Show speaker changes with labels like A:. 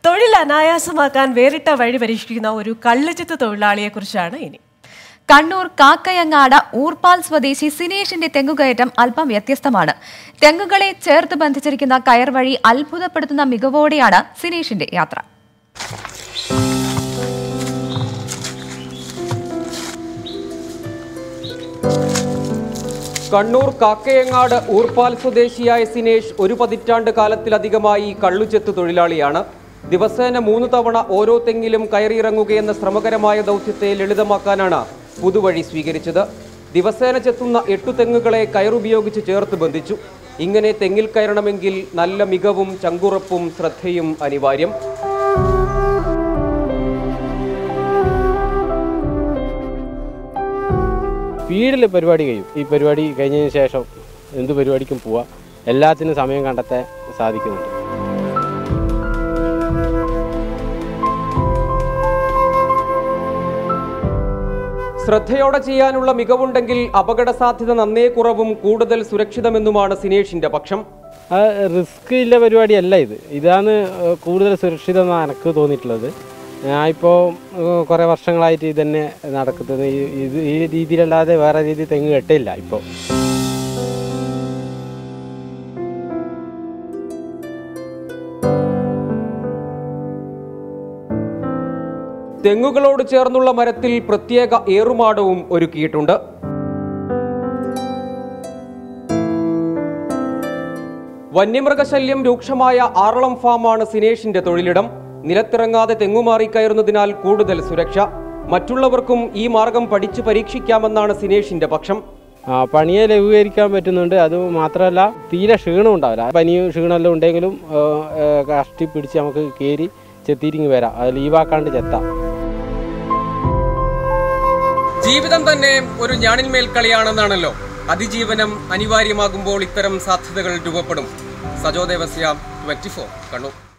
A: തൊഴിൽ അനായാസമാക്കാൻ വേറിട്ട വഴി പരീക്ഷിക്കുന്ന ഒരു കള്ളുചിത്ത് തൊഴിലാളിയെ കുറിച്ചാണ് ഇനി
B: കണ്ണൂർ കാക്കയങ്ങാട് ഊർപ്പാൽ സ്വദേശി സിനേഷിന്റെ തെങ്ങുകയറ്റം അല്പം വ്യത്യസ്തമാണ് തെങ്ങുകളെ ചേർത്ത് ബന്ധിച്ചിരിക്കുന്ന കയർ വഴി അത്ഭുതപ്പെടുത്തുന്ന മികവോടെയാണ് സിനേഷിന്റെ യാത്ര
C: കണ്ണൂർ കാക്കയങ്ങാട് ഊർപ്പാൽ സ്വദേശിയായ സിനേഷ് ഒരു പതിറ്റാണ്ട് കാലത്തിലധികമായി കള്ളുചെത്ത് തൊഴിലാളിയാണ് ദിവസേന മൂന്ന് തവണ ഓരോ തെങ്ങിലും കയറിയിറങ്ങുകയെന്ന ശ്രമകരമായ ദൗത്യത്തെ ലളിതമാക്കാനാണ് പുതുവഴി സ്വീകരിച്ചത് ദിവസേന ചെത്തുന്ന എട്ടു തെങ്ങുകളെ കയറുപയോഗിച്ച് ചേർത്ത് ബന്ധിച്ചു ഇങ്ങനെ തെങ്ങിൽ കയറണമെങ്കിൽ നല്ല മികവും ചങ്കുറപ്പും ശ്രദ്ധയും അനിവാര്യം
D: സ്പീഡിൽ പരിപാടി കഴിയും ഈ പരിപാടി കഴിഞ്ഞതിന് ശേഷം എന്ത് പരിപാടിക്കും പോവാം എല്ലാത്തിനും സമയം കണ്ടെത്താൻ സാധിക്കുന്നുണ്ട്
C: ശ്രദ്ധയോടെ ചെയ്യാനുള്ള മികവുണ്ടെങ്കിൽ അപകട സാധ്യത നന്നേ കുറവും കൂടുതൽ സുരക്ഷിതമെന്നുമാണ് സിനേഷിന്റെ പക്ഷം
D: ആ റിസ്ക് ഇല്ല പരിപാടിയല്ല ഇത് ഇതാണ് കൂടുതൽ സുരക്ഷിതം എന്നാണ് എനിക്ക് തോന്നിയിട്ടുള്ളത് ഞാനിപ്പോൾ കുറേ വർഷങ്ങളായിട്ട് ഇത് തന്നെ നടക്കുന്നത് ഈ- ഇത് ഈ രീതിയിലല്ലാതെ വേറെ രീതി തെങ്ങ് കെട്ടില്ല ഇപ്പോൾ
C: തെങ്ങുകളോട് ചേർന്നുള്ള മരത്തിൽ പ്രത്യേക ഏറുമാടവും ഒരുക്കിയിട്ടുണ്ട് വന്യമൃഗശല്യം രൂക്ഷമായ ആറളം ഫാമാണ് സിനേഷിന്റെ തൊഴിലിടം നിലത്തിറങ്ങാതെ തെങ്ങുമാറി കയറുന്നതിനാൽ കൂടുതൽ സുരക്ഷ മറ്റുള്ളവർക്കും ഈ മാർഗം പഠിച്ചു പരീക്ഷിക്കാമെന്നാണ് സിനേഷിന്റെ പക്ഷം
D: ആ, പണിയെ ലഘൂകരിക്കാൻ പറ്റുന്നുണ്ട് അത് മാത്രമല്ല തീരെ ക്ഷീണം ഉണ്ടാവില്ല പനിയും ക്ഷീണമെല്ലാം ഉണ്ടെങ്കിലും ആ, ആ, കഷ്ടി പിടിച്ച് നമുക്ക് കയറി ചെത്തിരിങ്ങ് വരാം അത് ലീവാക്കാണ്ട് ചെത്താം
C: ജീവിതം തന്നെ ഒരു ഞാണിന്മേൽ കളിയാണെന്നാണല്ലോ അതിജീവനം അനിവാര്യമാകുമ്പോൾ ഇത്തരം സാധ്യതകൾ രൂപപ്പെടും സജോ ദേവസ്യ ട്വന്റി ഫോർ കണ്ണൂർ